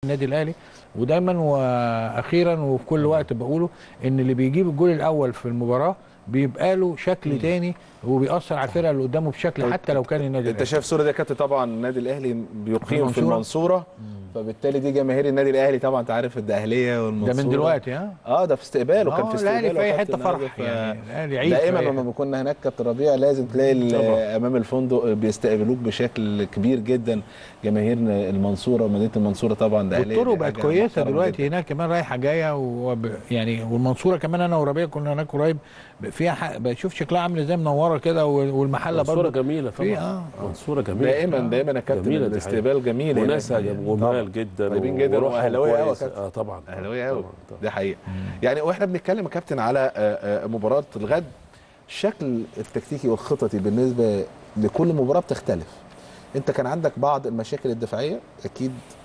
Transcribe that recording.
النادي الاهلي ودايما واخيرا وفي كل وقت بقوله ان اللي بيجيب الجول الاول في المباراه بيبقى له شكل تاني وبيأثر على الفرقه اللي قدامه بشكل حتى لو كان النادي انت الاهلي شايف الصوره دي يا كابتن طبعا النادي الاهلي بيقيم في المنصورة. المنصوره فبالتالي دي جماهير النادي الاهلي طبعا انت عارف الدقهليه والمنصوره ده من دلوقتي ها اه ده في استقباله كان آه، في الأهلي استقباله في أي يا حتة كابتن فرح عارف، يعني، آه، الأهلي عيد دائما في أي لما كنا هناك كابتن ربيع لازم تلاقي ال- طبعا. امام الفندق بيستقبلوك بشكل كبير جدا جماهير المنصوره ومدينه المنصوره طبعا ده والطرق بقت كويسه دلوقتي هناك كمان رايحه جايه وب... يعني والمنصوره كمان انا وربيع كنا هناك قريب فيها ح... بشوف شكلها عامل ازاي منوره كده وال- والمحله منصوره برضه جميله في- طبعا آه. منصوره جميله دائما دائما يا كابتن جميلة دي الاستقبال جميل هناك. وناسها جميل طبعاً. وجمال جدا طيبين جدا وروحهم واهلاويه قوي يا كويسة. كابتن اه طبعا اهلاويه قوي طبعاً، طبعاً. دي حقيقه يعني واحنا بنتكلم يا كابتن على آه، آه، مباراه الغد الشكل التكتيكي والخططي بالنسبه لكل مباراه بتختلف انت كان عندك بعض المشاكل الدفاعيه اكيد